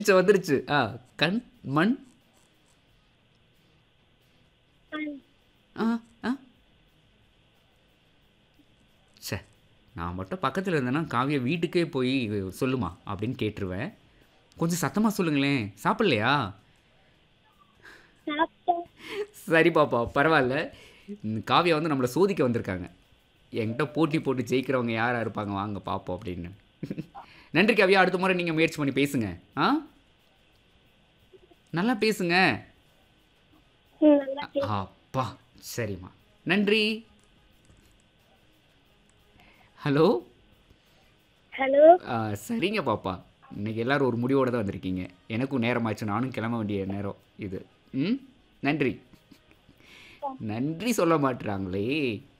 வந்துருச்சு வந்துருச்சு ஆ கண் மண் ஆ ஆ சே நான் மட்டும் பக்கத்தில் இருந்தேன்னா காவியா வீட்டுக்கே போய் சொல்லுமா அப்படின்னு கேட்டுருவேன் கொஞ்சம் சத்தமாக சொல்லுங்களேன் சாப்பிட்லையா சாப்பிட்டேன் சரி பாப்பா பரவாயில்ல ம், காவியா வந்து நம்மளை சோதிக்க வந்திருக்காங்க என்கிட்ட போட்டி போட்டு ஜெயிக்கிறவங்க யாராக இருப்பாங்க வாங்க பார்ப்போம் அப்படின்னு நன்றி காவியா அடுத்த முறை நீங்கள் முயற்சி பண்ணி பேசுங்க ஆ நல்லா பேசுங்க ம், நல்லா கே- அப்பா சரிம்மா நன்றி ஹலோ ஹலோ ஆ, சரிங்க பாப்பா இன்னைக்கு எல்லாரும் ஒரு முடிவோடு தான் வந்திருக்கீங்க எனக்கும் நேரமாச்சு நானும் கிளம்ப வேண்டிய நேரம் இது ம் நன்றி நன்றி சொல்ல மாட்டுறாங்களே